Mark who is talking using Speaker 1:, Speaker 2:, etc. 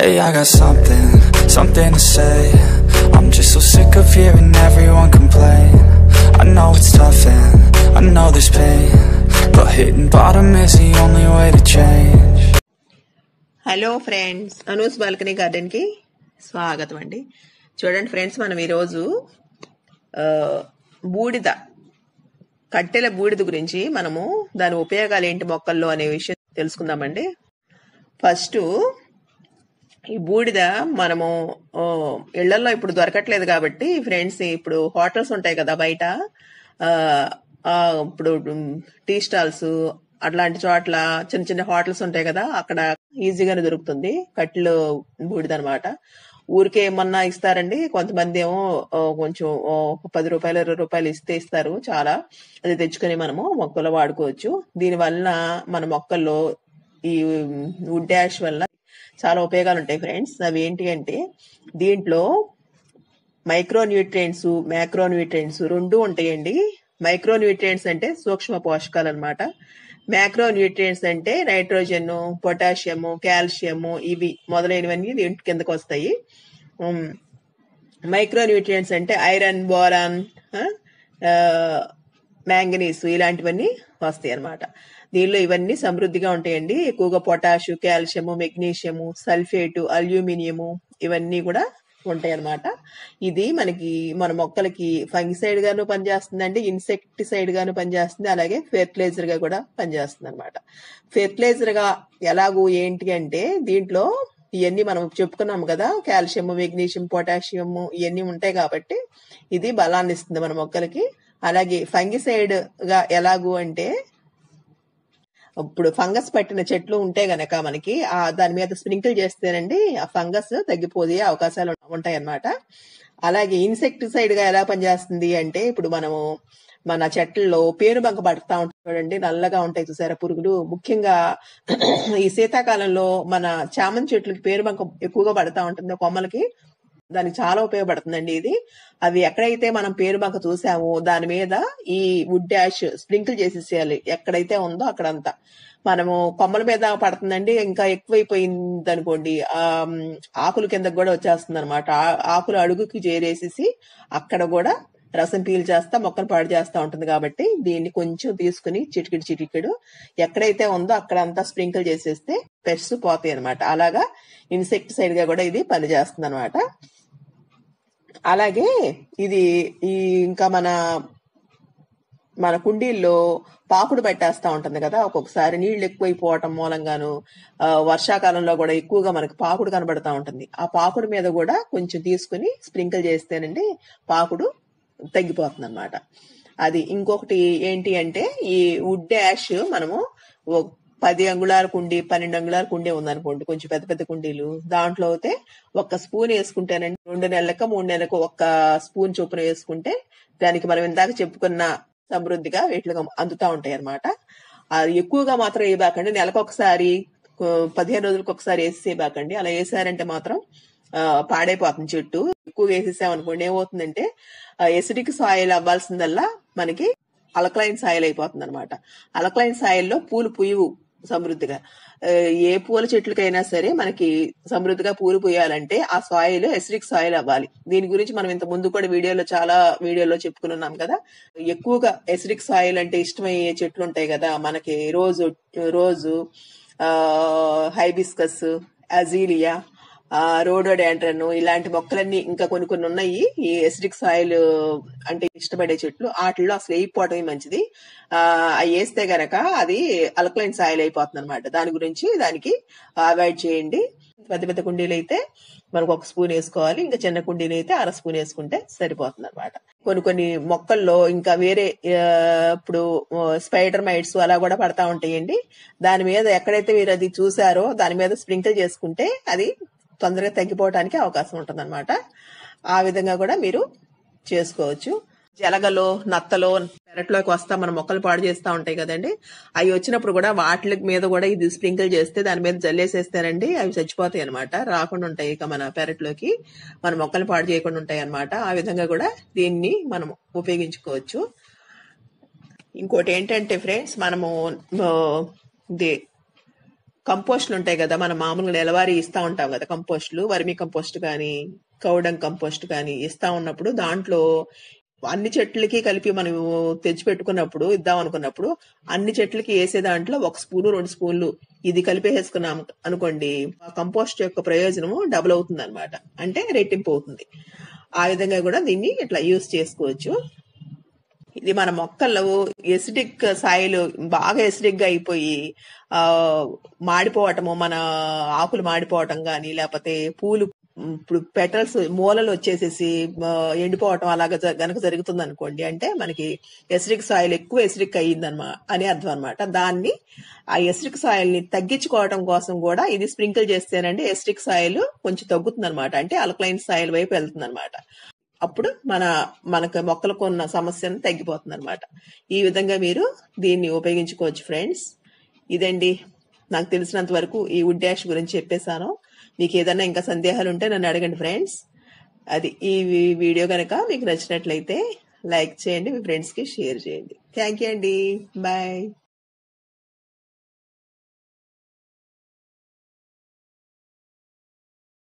Speaker 1: Hey, I got something, something to say I'm just so sick of hearing everyone complain I know it's tough and I know there's pain But hitting bottom is the only way to change
Speaker 2: hello friends Anu's balcony గార్డెన్కి స్వాగతం అండి చూడండి friends మనం ఈరోజు ఆ, బూడిద కట్టెల బూడిద గురించి మనము దాని ఉపయోగాలు ఏంటి మొక్కల్లో అనే విషయం తెలుసుకుందామండి ఫస్ట్ ఈ బూడిద మనము ఆ, ఇళ్లలో ఇప్పుడు దొరకట్లేదు కాబట్టి ఫ్రెండ్స్ ఇప్పుడు హోటల్స్ ఉంటాయి కదా బయట ఆ, ఆ, ఇప్పుడు టీ స్టాల్స్ అట్లాంటి చోట్ల చిన్న చిన్న హోటల్స్ ఉంటాయి కదా అక్కడ ఈజీగానే దొరుకుతుంది కట్టెలు బూడిద అనమాట ఊరికే ఏమన్నా ఇస్తారండి కొంతమంది ఏమో ఆ, కొంచెం ఆ, ఒక పది రూపాయలు ఇరవై రూపాయలు ఇస్తే ఇస్తారు చాలా అది తెచ్చుకొని మనము మొక్కలో వాడుకోవచ్చు దీని వలన మన మొక్కల్లో ఈ వుడ్ డాష్ వల్ల చాలా ఉపయోగాలు ఉంటాయి ఫ్రెండ్స్ అవి ఏంటి అంటే దీంట్లో మైక్రో న్యూట్రియంట్స్ మ్యాక్రో న్యూట్రియంట్స్ రెండు ఉంటాయండి మైక్రో న్యూట్రియంట్స్ అంటే సూక్ష్మ పోషకాలు అనమాట మ్యాక్రో న్యూట్రియంట్స్ అంటే నైట్రోజన్ పొటాషియము కాల్షియము ఇవి మొదలైనవన్నీ దీంట్ కిందకు వస్తాయి మైక్రో న్యూట్రియంట్స్ అంటే ఐరన్ బోరాన్ మ్యాంగనీస్ ఇలాంటివన్నీ వస్తాయి అన్నమాట దీనిలో ఇవన్నీ సమృద్ధిగా ఉంటాయండి ఎక్కువగా potash calcium magnesium sulphate aluminium ఇవన్నీ కూడా ఉంటాయి అన్నమాట ఇది మనకి మన మొక్కలకి ఫంగిసైడ్ గాను పనిచేస్తుందండి ఇన్సెక్టిసైడ్ గాను పనిచేస్తుంది అలాగే ఫెర్టిలైజర్ గా కూడా పనిచేస్తుంది అనమాట ఫెర్టిలైజర్ గా ఎలాగూ ఏంటి అంటే దీంట్లో ఇవన్నీ మనం చెప్పుకున్నాం కదా కాల్షియం మెగ్నీషియం పొటాషియం ఇవన్నీ ఉంటాయి కాబట్టి ఇది బలాన్ని ఇస్తుంది మన మొక్కలకి అలాగే ఫంగిసైడ్ గా ఎలాగూ అంటే ఇప్పుడు ఫంగస్ పట్టిన చెట్లు ఉంటే గనక మనకి ఆ దాని మీద స్ప్రింకిల్ చేస్తేనండి ఆ ఫంగస్ తగ్గిపోయే అవకాశాలు ఉంటాయి అన్నమాట అలాగే ఇన్సెక్టిసైడ్ గా ఎలా పనిచేస్తుంది అంటే ఇప్పుడు మనము మన చెట్లలో పేనుబంక పడతా ఉంటాయి చూడండి నల్లగా ఉంటాయి చూసారా పురుగులు ముఖ్యంగా ఈ శీతాకాలంలో మన చామంతి చెట్లకి పేనుబంక ఎక్కువగా పడతా ఉంటుంది కొమ్మలకి దానికి చాలా ఉపయోగపడుతుందండి ఇది అవి ఎక్కడైతే మనం పేరుబంక చూసామో దాని మీద ఈ వుడ్ డాష్ స్ప్రింకిల్ చేసేసేయాలి ఎక్కడైతే ఉందో అక్కడంతా మనము కొమ్మల మీద పడుతుందండి ఇంకా ఎక్కువైపోయింది అనుకోండి ఆ మ్, ఆకుల కిందకు కూడా వచ్చేస్తుంది అనమాట ఆకులు అడుగుకి చేరేసేసి అక్కడ కూడా రసం పీల్ చేస్తా మొక్కలు పాడు చేస్తా ఉంటుంది కాబట్టి దీన్ని కొంచెం తీసుకుని చిటికిడి చిటికెడు ఎక్కడైతే ఉందో అక్కడంతా స్ప్రింకిల్ చేసేస్తే పెస్ట్స్ పోతాయి అనమాట అలాగా ఇన్సెక్టిసైడ్ గా కూడా ఇది పనిచేస్తుంది అనమాట అలాగే ఇది ఈ ఇంకా మన మన కుండీల్లో పాకుడు పెట్టేస్తా ఉంటుంది కదా ఒక్కొక్కసారి నీళ్లు ఎక్కువైపోవటం మూలంగాను ఆ, వర్షాకాలంలో కూడా ఎక్కువగా మనకి పాకుడు కనబడతా ఉంటుంది ఆ పాకుడు మీద కూడా కొంచెం తీసుకుని స్ప్రింకిల్ చేస్తేనండి పాకుడు తగ్గిపోతుంది అనమాట అది ఇంకొకటి ఏంటి అంటే ఈ వుడ్ డాష్ మనము ఓ పది అంగుళాల కుండీ పన్నెండు అంగుళాల కుండీ ఉందనుకోండి కొంచెం పెద్ద పెద్ద కుండీలు దాంట్లో అయితే ఒక్క స్పూన్ వేసుకుంటేనండి రెండు నెలలకు మూడు నెలలకు ఒక్క స్పూన్ చొప్పున వేసుకుంటే దానికి మనం ఇందాక చెప్పుకున్న సమృద్ధిగా వీటిలో అందుతా ఉంటాయి అన్నమాట అది ఎక్కువగా మాత్రం వేయబాకండి నెలకు ఒకసారి ఆ, పదిహేను రోజులకు ఒకసారి వేసేయబాకండి అలా వేసారంటే మాత్రం ఆ, పాడైపోతుంది చెట్టు ఎక్కువ వేసేసామనుకోండి ఏమవుతుందంటే ఎసిడిక్ సాయిల్ అవ్వాల్సిందల్లా మనకి అలక్లైన్ సాయిల్ అయిపోతుంది అనమాట అలక్లైన్ సాయిల్లో పూలు పుయ్యవు సమృద్ధిగా ఆ, ఏ పూల చెట్లకైనా సరే మనకి సమృద్ధిగా పూలు పూయాలంటే ఆ సాయిల్ ఎసిడిక్ సాయిల్ అవ్వాలి దీని గురించి మనం ఇంత ముందు కూడా వీడియోలో చాలా వీడియోలో చెప్పుకున్నాం కదా ఎక్కువగా ఎసిడిక్ సాయిల్ అంటే ఇష్టమయ్యే చెట్లు ఉంటాయి కదా మనకి రోజు రోజు ఆ హైబిస్కస్ అజీలియా ఆ రోడోడాండ్రన్ ఇలాంటి మొక్కలన్నీ ఇంకా కొన్ని కొన్ని ఉన్నాయి ఈ ఎసిడిక్ సాయిల్ అంటే ఇష్టపడే చెట్లు వాటిల్లో అసలు వేయిపోవటమే మంచిది ఆ అవి వేస్తే గనక అది అల్కలైన్ సాయిల్ అయిపోతుంది అనమాట దాని గురించి దానికి అవాయిడ్ చేయండి పెద్ద పెద్ద కుండీలు అయితే మనకు ఒక స్పూన్ వేసుకోవాలి ఇంకా చిన్న కుండీలు అయితే అర స్పూన్ వేసుకుంటే సరిపోతుంది అనమాట కొన్ని కొన్ని మొక్కల్లో ఇంకా వేరే ఆ, ఇప్పుడు స్పైడర్ మైట్స్ అలా కూడా పడతా ఉంటాయండి దాని మీద ఎక్కడైతే మీరు అది చూసారో దాని మీద స్ప్రింకిల్ చేసుకుంటే అది తొందరగా తగ్గిపోవడానికి అవకాశం ఉంటుంది ఆ విధంగా కూడా మీరు చేసుకోవచ్చు జలగలో నత్తలో పెరట్లోకి వస్తా మన మొక్కలు పాడు చేస్తా ఉంటాయి కదండి అవి వచ్చినప్పుడు కూడా వాటి మీద కూడా ఇది స్ప్రింకిల్ చేస్తే దాని మీద జల్లేసేస్తారండి అవి చచ్చిపోతాయి అనమాట రాకుండా ఉంటాయి ఇక మన పెరట్లోకి మన మొక్కలు పాడు చేయకుండా ఉంటాయి అనమాట ఆ విధంగా కూడా దీన్ని మనం ఉపయోగించుకోవచ్చు ఇంకోటి ఏంటంటే ఫ్రెండ్స్ మనము ఆ, ఇది కంపోస్ట్లు ఉంటాయి కదా మనం మామూలుగా నెలవారీ ఇస్తా ఉంటాం కదా కంపోస్ట్లు వర్మి కంపోస్ట్ కానీ కౌడం కంపోస్ట్ కానీ ఇస్తా ఉన్నప్పుడు దాంట్లో అన్ని చెట్లకి కలిపి మనం తెచ్చి పెట్టుకున్నప్పుడు ఇద్దాం అనుకున్నప్పుడు అన్ని చెట్లకి వేసే దాంట్లో ఒక స్పూను రెండు స్పూన్లు ఇది కలిపేసుకున్నాం అనుకోండి ఆ కంపోస్ట్ యొక్క ప్రయోజనము డబుల్ అవుతుంది అనమాట అంటే రెట్టింపు అవుతుంది ఆ విధంగా కూడా దీన్ని ఇట్లా యూస్ చేసుకోవచ్చు ఇది మన మొక్కల్లో ఎసిడిక్ సాయిల్ బాగా ఎసిడిక్ గా అయిపోయి ఆ మాడిపోవటము మన ఆకులు మాడిపోవటం గాని లేకపోతే పూలు ఇప్పుడు పెటల్స్ మూలలు వచ్చేసేసి ఆ, ఎండిపోవటం అలాగా జ- గనక జరుగుతుంది అనుకోండి అంటే మనకి ఎసిడిక్ సాయిల్ ఎక్కువ ఎసిడిక్ అయ్యిందనమా అని అర్థం అనమాట దాన్ని ఆ ఎసిడిక్ సాయిల్ ని తగ్గించుకోవటం కోసం కూడా ఇది స్ప్రింకిల్ చేస్తేనండి ఎసిడిక్ సాయిల్ కొంచెం తగ్గుతుంది అనమాట అంటే అల్కలైన్ సాయిల్ వైపు వెళ్తుంది అనమాట అప్పుడు మన మనకు మొక్కలకు ఉన్న సమస్యను తగ్గిపోతుంది అనమాట ఈ విధంగా మీరు దీన్ని ఉపయోగించుకోవచ్చు ఫ్రెండ్స్ ఇదండి నాకు తెలిసినంత వరకు ఈ వుడ్ డాష్ గురించి చెప్పేశాను మీకు ఏదైనా ఇంకా సందేహాలు ఉంటే నన్ను అడగండి ఫ్రెండ్స్ అది ఈ వి- వీడియో కనుక మీకు నచ్చినట్లయితే లైక్ చేయండి మీ ఫ్రెండ్స్ కి షేర్ చేయండి థ్యాంక్ యూ అండి బాయ్